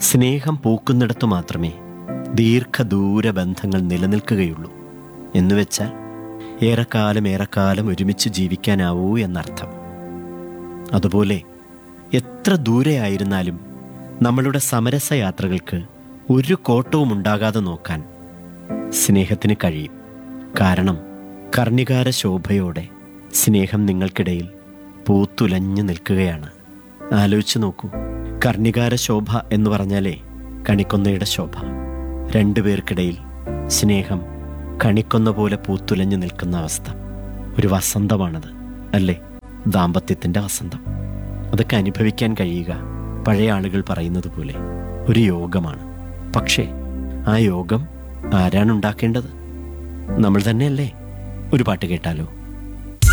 സ്നേഹം പൂക്കുന്നിടത്തു മാത്രമേ ദീർഘദൂര ബന്ധങ്ങൾ നിലനിൽക്കുകയുള്ളൂ എന്നുവെച്ചാൽ ഏറെക്കാലം ഏറെക്കാലം ഒരുമിച്ച് ജീവിക്കാനാവൂ എന്നർത്ഥം അതുപോലെ എത്ര ദൂരെയായിരുന്നാലും നമ്മളുടെ സമരസയാത്രകൾക്ക് ഒരു കോട്ടവും ഉണ്ടാകാതെ നോക്കാൻ സ്നേഹത്തിന് കഴിയും കാരണം കർണികാര ശോഭയോടെ സ്നേഹം നിങ്ങൾക്കിടയിൽ പൂത്തുലഞ്ഞു നിൽക്കുകയാണ് ആലോചിച്ചു നോക്കൂ കർണികാര ശോഭ എന്ന് പറഞ്ഞാലേ കണിക്കൊന്നയുടെ ശോഭ രണ്ടുപേർക്കിടയിൽ സ്നേഹം കണിക്കൊന്ന പോലെ പൂത്തുലഞ്ഞു നിൽക്കുന്ന അവസ്ഥ ഒരു വസന്തമാണത് അല്ലേ ദാമ്പത്യത്തിൻ്റെ വസന്തം അതൊക്കെ അനുഭവിക്കാൻ കഴിയുക പഴയ ആളുകൾ പറയുന്നത് പോലെ ഒരു യോഗമാണ് പക്ഷേ ആ യോഗം ആരാണ് ഉണ്ടാക്കേണ്ടത് നമ്മൾ തന്നെയല്ലേ ഒരു പാട്ട് കേട്ടാലോ